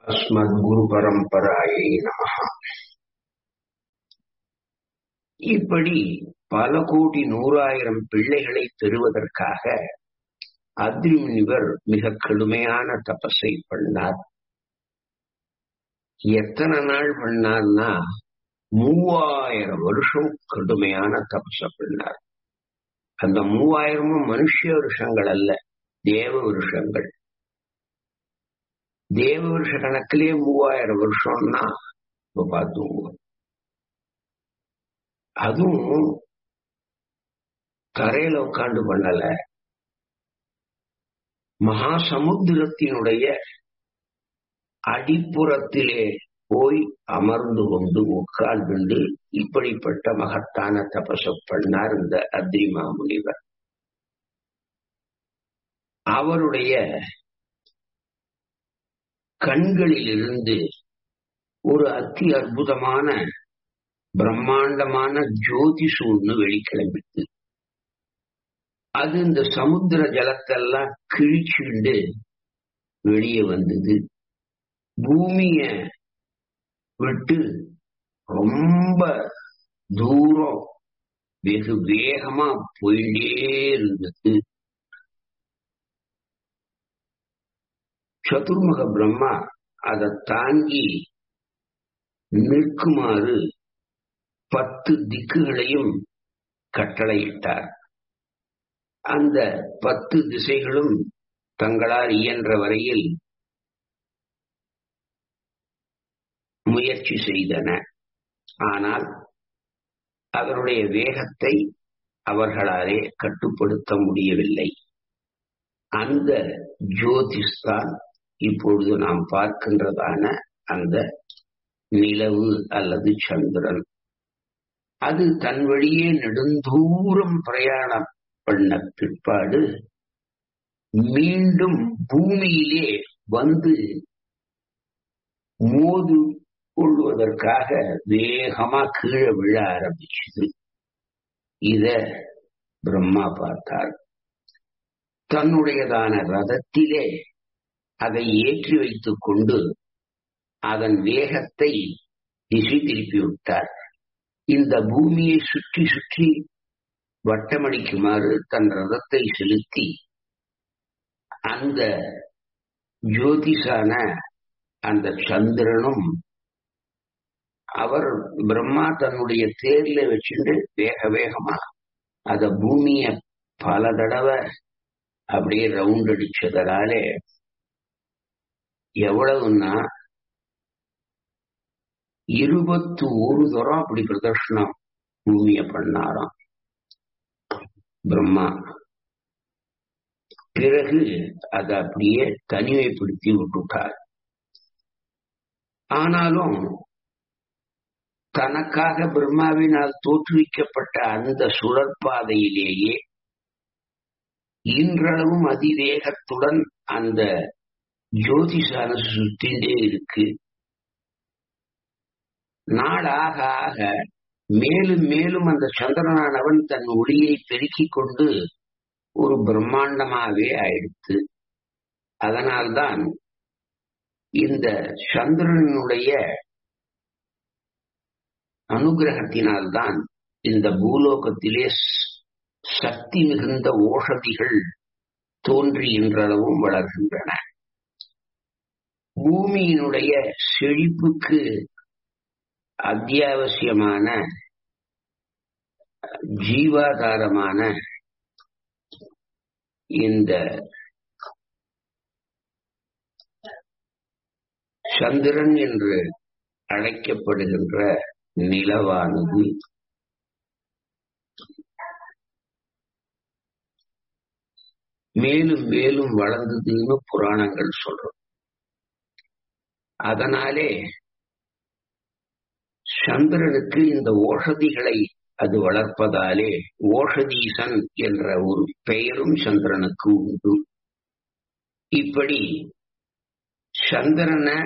அஸ்மத்குருபரம்பராயை நமஹ இப்படி பல கோடி நூறாயிரம் பிள்ளைகளை பெறுவதற்காக அத்ரி முனிவர் மிக கடுமையான தபஸை பண்ணார் எத்தனை நாள் பண்ணார்னா மூவாயிரம் வருஷம் கடுமையான தபஸ பண்ணார் அந்த மூவாயிரமும் மனுஷ வருஷங்கள் அல்ல தேவ வருஷங்கள் தேவ வருஷ கணக்கிலே மூவாயிரம் வருஷம்னா இப்ப பார்த்துங்க அதுவும் கரையில உட்காந்து பண்ணல மகாசமுத்திரத்தினுடைய அடிப்புறத்திலே போய் அமர்ந்து கொண்டு உட்கார்ந்து இப்படிப்பட்ட மகத்தான தபச பண்ணார் இந்த அத்ரிமா முனிவர் அவருடைய கண்களிலிருந்து ஒரு அத்தி அற்புதமான பிரம்மாண்டமான ஜோதி சூழ்னு வெளிக்கிளம்பிட்டு அது இந்த சமுத்திர ஜலத்தெல்லாம் கிழிச்சுண்டு வெளியே வந்தது பூமிய விட்டு ரொம்ப தூரம் வெகு வேகமா போயிட்டே இருந்தது சதுர்முக பிரம்மா அதை தாங்கி நிற்குமாறு பத்து திக்குகளையும் கட்டளையிட்டார் அந்த பத்து திசைகளும் தங்களால் இயன்ற வரையில் முயற்சி செய்தன ஆனால் அவருடைய வேகத்தை அவர்களாலே கட்டுப்படுத்த முடியவில்லை அந்த ஜோதிஷ்தான் இப்பொழுது நாம் பார்க்கின்றதான அந்த நிலவு அல்லது சந்திரன் அது தன் வழியே நெடுந்தூரம் பிரயாணம் பண்ண பிற்பாடு மீண்டும் பூமியிலே வந்து மோது கொள்வதற்காக வேகமா கீழே விழ ஆரம்பிச்சது இத பிரம்மா பார்த்தார் தன்னுடையதான ரதத்திலே அதை ஏற்றி வைத்துக் கொண்டு அதன் வேகத்தை திசை திருப்பி விட்டார் இந்த பூமியை சுற்றி சுற்றி வட்டமடிக்குமாறு தன் ரதத்தை செலுத்தி அந்த ஜோதிஷான அந்த சந்திரனும் அவர் பிரம்மா தன்னுடைய தேர்ல வச்சுட்டு வேக வேகமா அத பூமிய பல தடவை அப்படியே ரவுண்ட் அடிச்சதனாலே எவ்வளவுன்னா இருபத்தி ஒரு தரம் அப்படி பிரதர்ஷனம் பூமிய பண்ணாராம் பிரம்மா பிறகு அதை அப்படியே தனிமைப்படுத்தி விட்டுட்டார் ஆனாலும் தனக்காக பிரம்மாவினால் தோற்றுவிக்கப்பட்ட அந்த சுழற்பாதையிலேயே இன்றளவும் அதிவேகத்துடன் அந்த ஜோதிஷான சுத்தின்றே இருக்கு நாளாக ஆக மேலும் மேலும் அந்த சந்திரனானவன் தன் ஒளியை பெருக்கிக் கொண்டு ஒரு பிரம்மாண்டமாவே ஆயிடுத்து அதனால்தான் இந்த சந்திரனுடைய அனுகிரகத்தினால்தான் இந்த பூலோகத்திலே சக்தி மிகுந்த ஓஷதிகள் தோன்றி இன்றளவும் வளர்கின்றன பூமியினுடைய செழிப்புக்கு அத்தியாவசியமான ஜீவாதாரமான இந்த சந்திரன் என்று அழைக்கப்படுகின்ற நிலவானது மேலும் மேலும் வளர்ந்ததுன்னு புராணங்கள் சொல்றோம் அதனாலே சந்திரனுக்கு இந்த ஓஷதிகளை அது வளர்ப்பதாலே ஓஷதீசன் என்ற ஒரு பெயரும் சந்திரனுக்கு உண்டு இப்படி சந்திரனை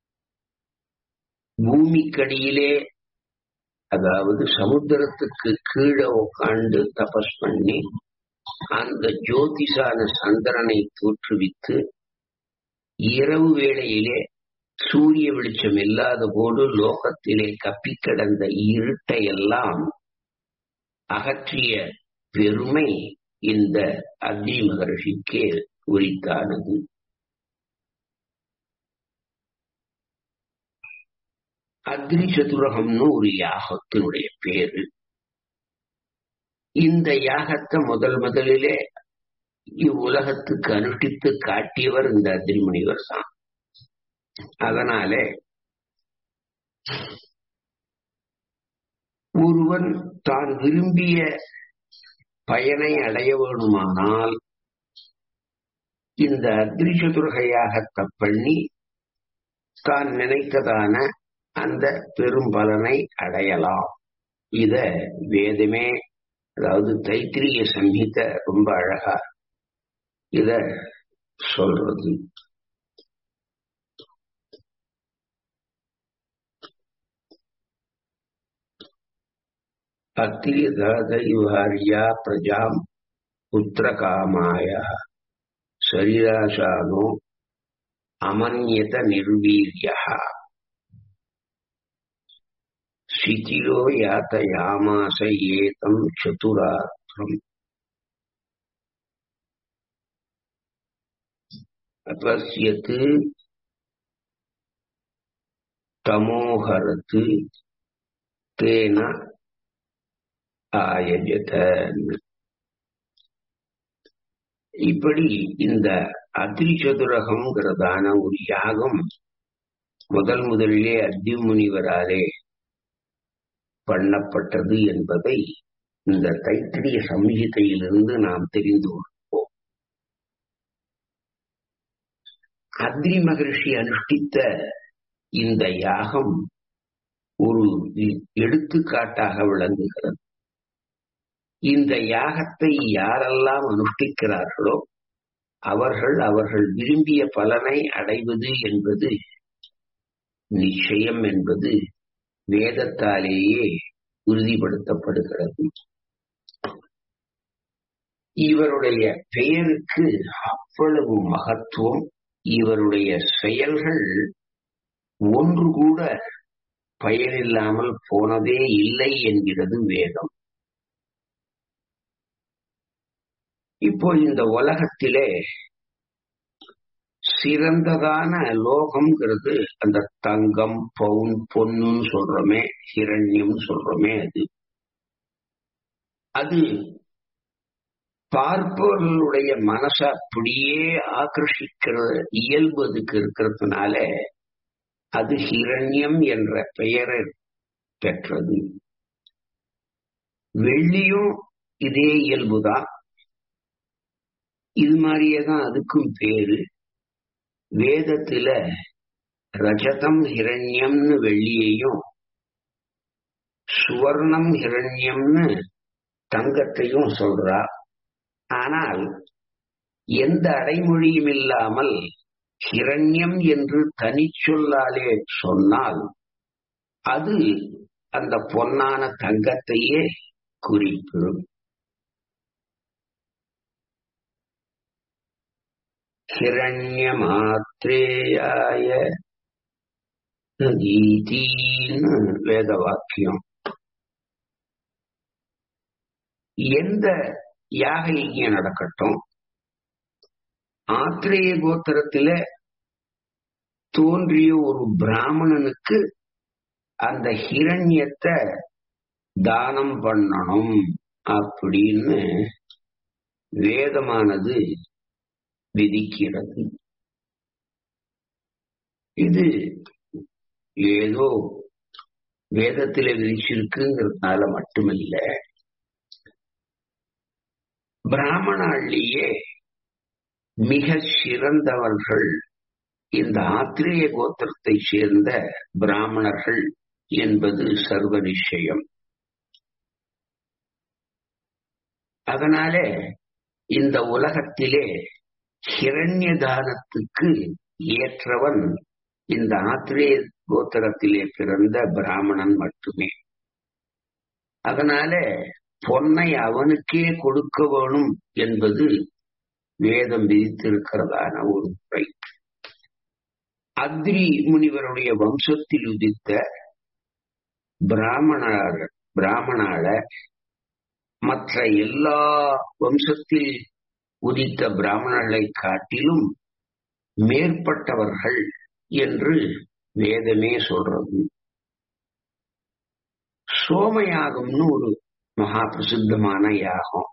பூமிக்கடியிலே அதாவது சமுத்திரத்துக்கு கீழே உட்காந்து தபஸ் பண்ணி அந்த ஜோதிஷான சந்திரனை தோற்றுவித்து இரவு வேளையிலே சூரிய வெளிச்சம் இல்லாத போது லோகத்திலே கப்பி கிடந்த இருட்டை எல்லாம் அகற்றிய பெருமை இந்த அக்னி மகர்ஷிக்கே உரித்தானது அக்னி சதுரகம்னு ஒரு யாகத்தினுடைய பேரு இந்த யாகத்தை முதல் முதலிலே இவ்வுலகத்துக்கு அனுஷ்டித்து காட்டியவர் இந்த அக்னிமுனிவர் தான் அதனாலே ஒருவன் தான் விரும்பிய பயனை அடைய வேணுமானால் இந்த அக்னி சதுர்கையாகத்தை பண்ணி தான் நினைத்ததான அந்த பெரும் பலனை அடையலாம் இத வேதமே அதாவது தைத்திரிய சங்கீத ரொம்ப அழகா இத சொல்றது அத்திரியதாதைவாரியா பிரஜாம் புத்திரகாமாய சரீராசானோ அமன்யத நிர்வீரியா சிதிரோ யாத்தயாமாச ஏதம் சதுராத்திரம் அபஸ்யத்து தமோஹரத்து தேன ஆயஜத இப்படி இந்த அதிரிச்சதுரகம்ங்கிறதான ஒரு யாகம் முதல் முதலிலே அத்தி முனிவராலே பண்ணப்பட்டது என்பதை இந்த தைத்திரிய சம்ஹிதையிலிருந்து நாம் தெரிந்து கொள்வோம் அக்னி மகரிஷி அனுஷ்டித்த இந்த யாகம் ஒரு எடுத்துக்காட்டாக விளங்குகிறது இந்த யாகத்தை யாரெல்லாம் அனுஷ்டிக்கிறார்களோ அவர்கள் அவர்கள் விரும்பிய பலனை அடைவது என்பது நிச்சயம் என்பது வேதத்தாலேயே உறுதிப்படுத்தப்படுகிறது இவருடைய பெயருக்கு அவ்வளவு மகத்துவம் இவருடைய செயல்கள் ஒன்று கூட பயனில்லாமல் போனதே இல்லை என்கிறது வேதம் இப்போ இந்த உலகத்திலே சிறந்ததான லோகம்ங்கிறது அந்த தங்கம் பவுன் பொன்னுன்னு சொல்றோமே ஹிரண்யம் சொல்றோமே அது அது பார்ப்பவர்களுடைய மனச அப்படியே ஆக்கர்ஷிக்கிற இயல்பு அதுக்கு இருக்கிறதுனால அது ஹிரண்யம் என்ற பெயரை பெற்றது வெள்ளியும் இதே இயல்புதான் இது மாதிரியே தான் அதுக்கும் பேரு வேதத்துல ரஜதம் ஹிரண்யம்னு வெள்ளியையும் சுவர்ணம் ஹிரண்யம்னு தங்கத்தையும் சொல்றா ஆனால் எந்த அடைமொழியும் இல்லாமல் ஹிரண்யம் என்று தனிச்சொல்லாலே சொன்னால் அது அந்த பொன்னான தங்கத்தையே குறிப்பிடும் ஹிரண்யமாத்ரேயாய கீதீன்னு வேத வாக்கியம் எந்த யாக யஜ்யம் நடக்கட்டும் ஆத்திரேய கோத்திரத்தில தோன்றிய ஒரு பிராமணனுக்கு அந்த ஹிரண்யத்தை தானம் பண்ணணும் அப்படின்னு வேதமானது விதிக்கிறது இது ஏதோ வேதத்தில விதிச்சிருக்குங்கிறதுனால மட்டுமில்ல பிராமணாளியே மிக சிறந்தவர்கள் இந்த ஆத்திரேய கோத்திரத்தை சேர்ந்த பிராமணர்கள் என்பது சர்வ நிச்சயம் அதனால இந்த உலகத்திலே ஹிரண்ய தானத்துக்கு ஏற்றவன் இந்த ஆத்திரேய கோத்திரத்திலே பிறந்த பிராமணன் மட்டுமே அதனால பொன்னை அவனுக்கே கொடுக்க வேணும் என்பது வேதம் விதித்திருக்கிறதான ஒரு முறை அத்ரி முனிவருடைய வம்சத்தில் உதித்த பிராமணர் பிராமணால மற்ற எல்லா வம்சத்தில் உதித்த பிராமணர்களை காட்டிலும் மேற்பட்டவர்கள் என்று வேதமே சொல்றது சோமயாகம்னு ஒரு மகா பிரசித்தமான யாகம்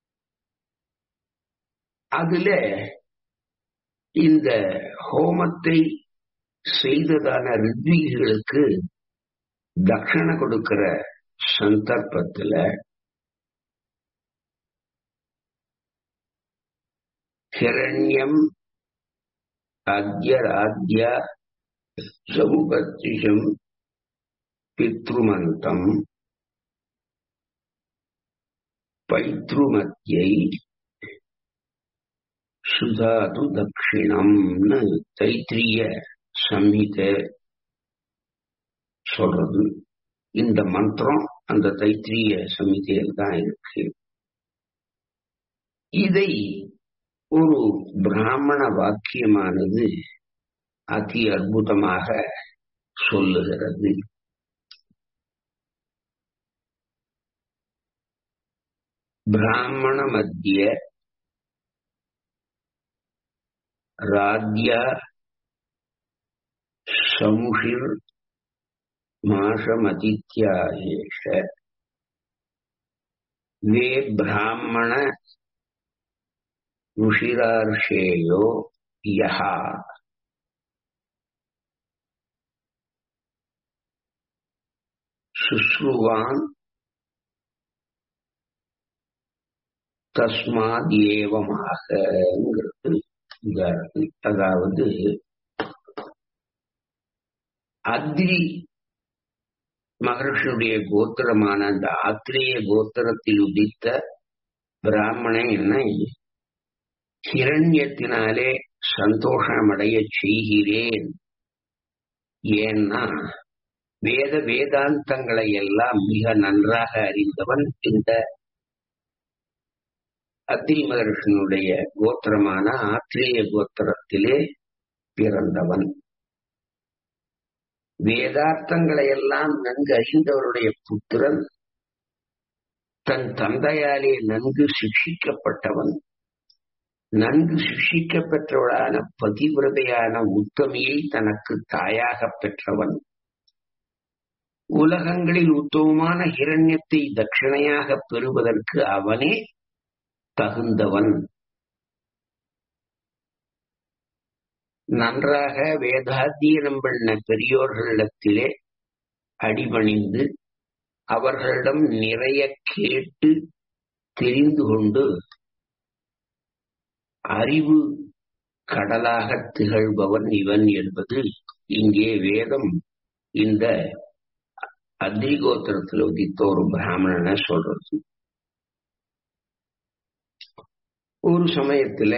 அதுல இந்த ஹோமத்தை செய்ததான ரித்விகளுக்கு தட்சணை கொடுக்கிற சந்தர்ப்பத்துல ஹிரண்யம் அத்யராத்ய சமுபத்திஷம் பித்ருமந்தம் பைத்ருமத்தியை சுதாது தட்சிணம்னு தைத்திரிய சம்ஹித சொல்றது இந்த மந்திரம் அந்த தைத்திரிய சமிதியில் தான் இருக்கு இதை ஒரு பிராமண வாக்கியமானது அதி அற்புதமாக சொல்லுகிறது பிராமண மத்திய ராத்யா சமுஷிர் மாஷமதித்யாயேஷ வே பிராமண ருஷிரார்ஷேயோ யஹா சுஸ்ருவான் தஸ்மாத் ஏவமாகங்கிறது உதாரணம் அதாவது அத்ரி மகர்ஷியுடைய கோத்திரமான அந்த ஆத்திரேய கோத்திரத்தில் உதித்த பிராமணன் என்ன ஹிரண்யத்தினாலே சந்தோஷமடைய செய்கிறேன் ஏன்னா வேத வேதாந்தங்களை எல்லாம் மிக நன்றாக அறிந்தவன் இந்த அத்திரி மகர்ஷனுடைய கோத்திரமான ஆத்திரேய கோத்திரத்திலே பிறந்தவன் வேதார்த்தங்களை எல்லாம் நன்கு அறிந்தவருடைய புத்திரன் தன் தந்தையாலே நன்கு சிக்ஷிக்கப்பட்டவன் நன்கு சிக்ஷிக்க பெற்றவளான பதிவிரதையான உத்தமியை தனக்கு தாயாக பெற்றவன் உலகங்களில் உத்தமமான ஹிரண்யத்தை தட்சிணையாக பெறுவதற்கு அவனே தகுந்தவன் நன்றாக வேதாத்தியனம் பண்ண பெரியோர்களிடத்திலே அடிபணிந்து அவர்களிடம் நிறைய கேட்டு தெரிந்து கொண்டு அறிவு கடலாக திகழ்பவன் இவன் என்பது இங்கே வேதம் இந்த அத்ரிகோத்திரத்தில் உதித்த ஒரு பிராமணனை சொல்றது ஒரு சமயத்துல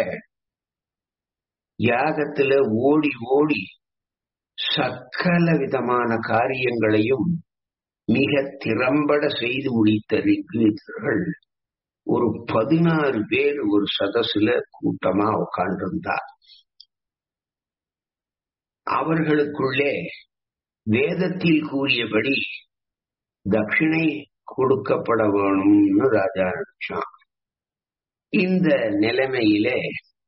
யாகத்துல ஓடி ஓடி சக்கல விதமான காரியங்களையும் மிக திறம்பட செய்து முடித்த ரிக்வீதர்கள் ஒரு பதினாறு பேர் ஒரு சதசுல கூட்டமா உட்காண்டிருந்தார் அவர்களுக்குள்ளே வேதத்தில் கூறியபடி தட்சிணை கொடுக்கப்பட வேணும்னு ராஜா நினைச்சான் இந்த நிலைமையிலே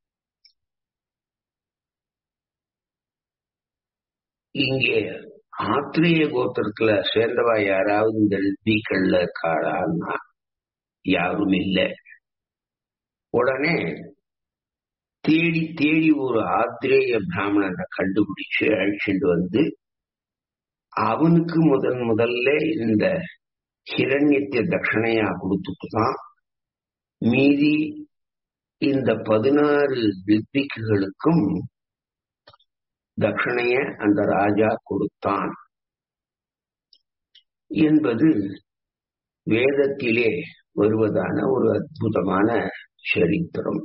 இங்கே ஆத்திரேய கோத்திரத்துல சேர்ந்தவா யாராவது இந்த ரித்வீக்கள்ல இருக்காளான்னா யாரும் இல்லை உடனே தேடி தேடி ஒரு ஆத்திரேய பிராமணனை கண்டுபிடிச்சு அழிச்சுட்டு வந்து அவனுக்கு முதன் முதல்ல இந்த ஹிரண்யத்தை தட்சணையா கொடுத்துட்டு தான் மீதி இந்த பதினாறு ரித்விக்குகளுக்கும் தட்சணைய அந்த ராஜா கொடுத்தான் என்பது வேதத்திலே வருவதான ஒரு அற்புதமான சரித்திரம்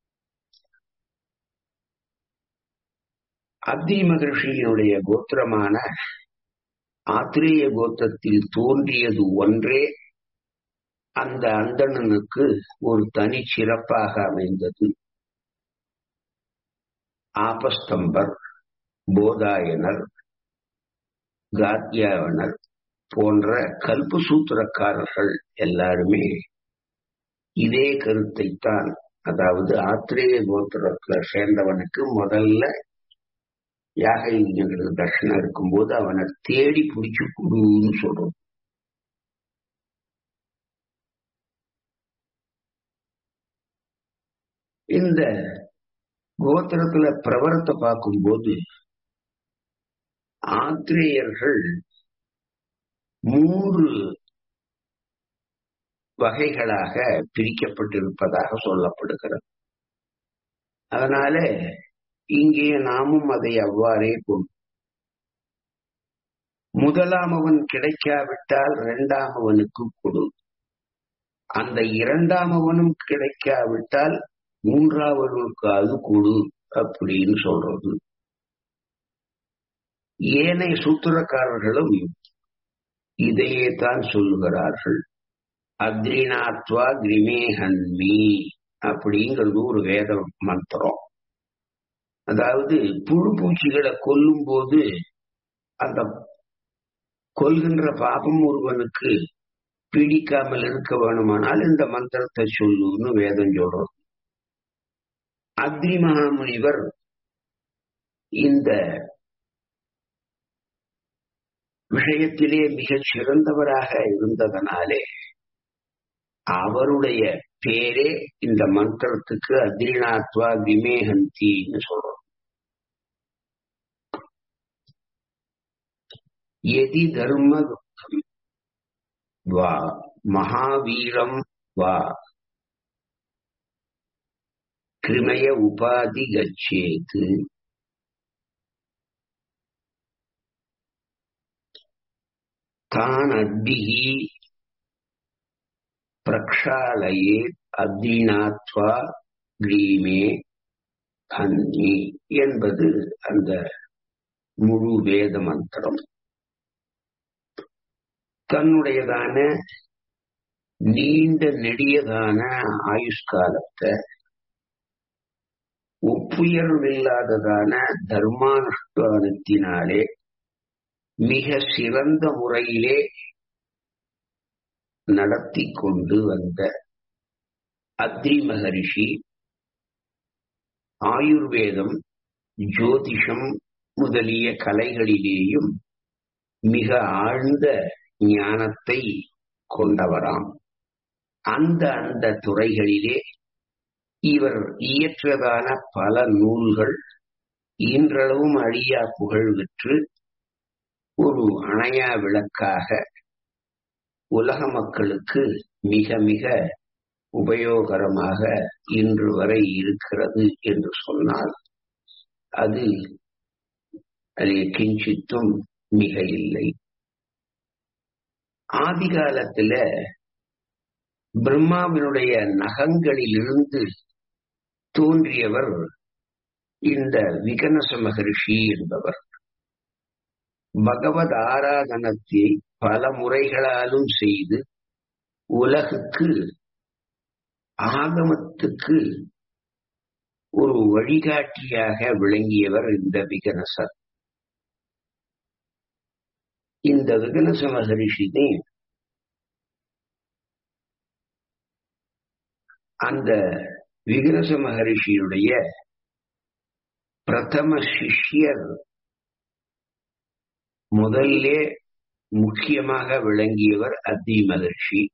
அத்தி மகர்ஷியினுடைய கோத்திரமான ஆத்திரேய கோத்திரத்தில் தோன்றியது ஒன்றே அந்த அந்தணனுக்கு ஒரு தனி சிறப்பாக அமைந்தது ஆபஸ்தம்பர் போதாயனர் காத்யாவனர் போன்ற கல்ப சூத்திரக்காரர்கள் எல்லாருமே இதே கருத்தைத்தான் அதாவது ஆத்திரேய கோத்திரத்துல சேர்ந்தவனுக்கு முதல்ல யாக யஜ்ஞங்களுக்கு தர்ஷனம் இருக்கும்போது அவனை தேடி பிடிச்சு கொடுன்னு சொல்றோம் இந்த கோத்திரத்துல பிரவரத்தை பார்க்கும்போது ஆத்திரேயர்கள் மூன்று வகைகளாக பிரிக்கப்பட்டிருப்பதாக சொல்லப்படுகிறது அதனால இங்கே நாமும் அதை அவ்வாறே கொண்டு முதலாம் அவன் கிடைக்காவிட்டால் இரண்டாம் அவனுக்கு கொடு அந்த இரண்டாம் அவனும் கிடைக்காவிட்டால் மூன்றாவதுக்கு அது கொடு அப்படின்னு சொல்றது ஏனைய சூத்திரக்காரர்களும் இதையே தான் சொல்லுகிறார்கள் அக்ரிநாத்வா கிரிமேஹன்மி அப்படிங்கிறது ஒரு வேத மந்திரம் அதாவது புழு பூச்சிகளை கொல்லும் போது அந்த கொல்கின்ற பாபம் ஒருவனுக்கு பிடிக்காமல் இருக்க வேணுமானால் இந்த மந்திரத்தை சொல்லுன்னு வேதம் சொல்றோம் அக்னி மகாமுனிவர் இந்த விஷயத்திலே மிகச் சிறந்தவராக இருந்ததனாலே அவருடைய பேரே இந்த மந்திரத்துக்கு அத்ரிநாத்வா விமேகந்தின்னு சொல்றோம் எதி தர்ம வா மகாவீரம் வா கிருமய உபாதி கச்சேது தான் அத்திகி பிரக்ஷாலயே அக்னிநாத்வா கிரீமே அன்னி என்பது அந்த முழு வேத மந்திரம் தன்னுடையதான நீண்ட நெடியதான ஆயுஷ்காலத்தை ஒப்புயர்வில்லாததான தர்மானுஷ்டானத்தினாலே மிக சிறந்த முறையிலே நடத்தி கொண்டு வந்த அத்ரி மகரிஷி ஆயுர்வேதம் ஜோதிஷம் முதலிய கலைகளிலேயும் மிக ஆழ்ந்த ஞானத்தை கொண்டவராம் அந்த அந்த துறைகளிலே இவர் இயற்றதான பல நூல்கள் இன்றளவும் அழியா புகழ் பெற்று ஒரு அணையா விளக்காக உலக மக்களுக்கு மிக மிக உபயோகரமாக இன்று வரை இருக்கிறது என்று சொன்னால் அது அது கிஞ்சித்தும் மிக இல்லை ஆதி காலத்துல பிரம்மாவினுடைய நகங்களிலிருந்து தோன்றியவர் இந்த விகனச மகரிஷி என்பவர் பகவத் ஆராதனத்தை பல முறைகளாலும் செய்து உலகுக்கு ஆகமத்துக்கு ஒரு வழிகாட்டியாக விளங்கியவர் இந்த விகனசர் இந்த விகனச மகரிஷினே அந்த விகனச மகரிஷியுடைய பிரதம சிஷ்யர் முதல்லே முக்கியமாக விளங்கியவர் அத்தி மகர்ஷி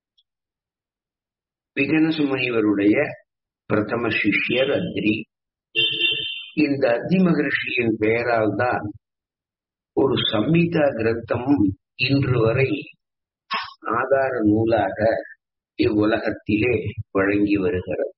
விகனச முனிவருடைய பிரதம சிஷ்யர் அத்ரி இந்த அத்தி மகர்ஷியின் பெயரால் தான் ஒரு சம்ஹிதா கிரந்தமும் இன்று வரை ஆதார நூலாக இவ்வுலகத்திலே வழங்கி வருகிறது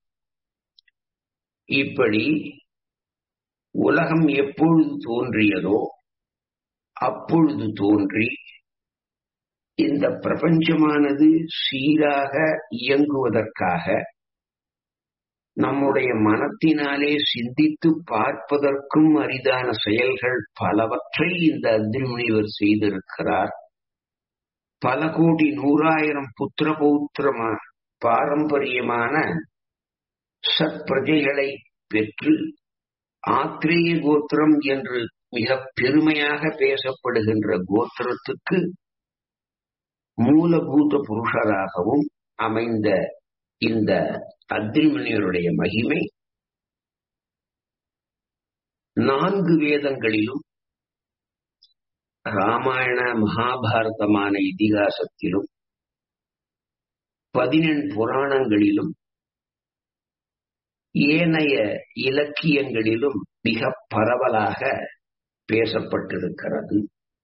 இப்படி உலகம் எப்பொழுது தோன்றியதோ அப்பொழுது தோன்றி இந்த பிரபஞ்சமானது சீராக இயங்குவதற்காக நம்முடைய மனத்தினாலே சிந்தித்து பார்ப்பதற்கும் அரிதான செயல்கள் பலவற்றை இந்த அக்னிமுனிவர் செய்திருக்கிறார் பல கோடி நூறாயிரம் புத்திர பௌத்திரமா பாரம்பரியமான சற்பிரஜைகளை பெற்று ஆத்திரேய கோத்திரம் என்று மிக பெருமையாக பேசப்படுகின்ற கோத்திரத்துக்கு மூலபூத புருஷராகவும் அமைந்த இந்த அத்திரிமுனியருடைய மகிமை நான்கு வேதங்களிலும் ராமாயண மகாபாரதமான இதிகாசத்திலும் பதினெண் புராணங்களிலும் ஏனைய இலக்கியங்களிலும் மிக பரவலாக பேசப்பட்டிருக்கிறது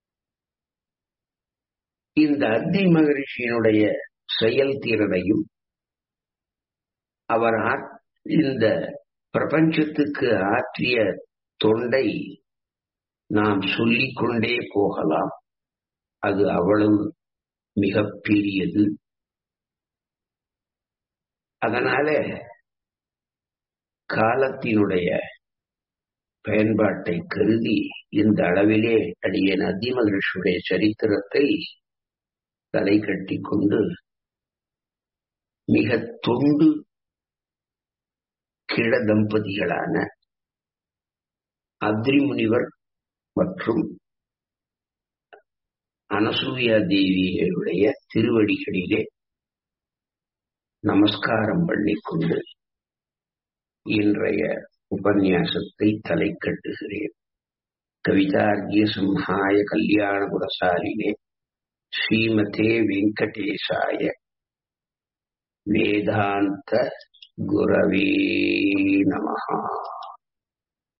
இந்த அத்தி மகரிஷியினுடைய செயல்திறனையும் அவர் இந்த பிரபஞ்சத்துக்கு ஆற்றிய தொண்டை நாம் சொல்லிக்கொண்டே போகலாம் அது அவ்வளவு மிக பெரியது அதனால காலத்தினுடைய பயன்பாட்டை கருதி இந்த அளவிலே அடியன் அதிமகிழ்ச்சியுடைய சரித்திரத்தை தலை கட்டி கொண்டு மிக தொண்டு கிழ தம்பதிகளான அத்ரி முனிவர் மற்றும் அனசூயா தேவியுடைய திருவடிகளிலே நமஸ்காரம் பண்ணிக்கொண்டு இன்றைய உபன்யாசத்தை தலை கட்டுகிறேன் கவிதார்கிய சம்ஹாய கல்யாண குணசாலினே ஸ்ரீமதே வெங்கடேசாய வேதாந்த குரவே நமஹா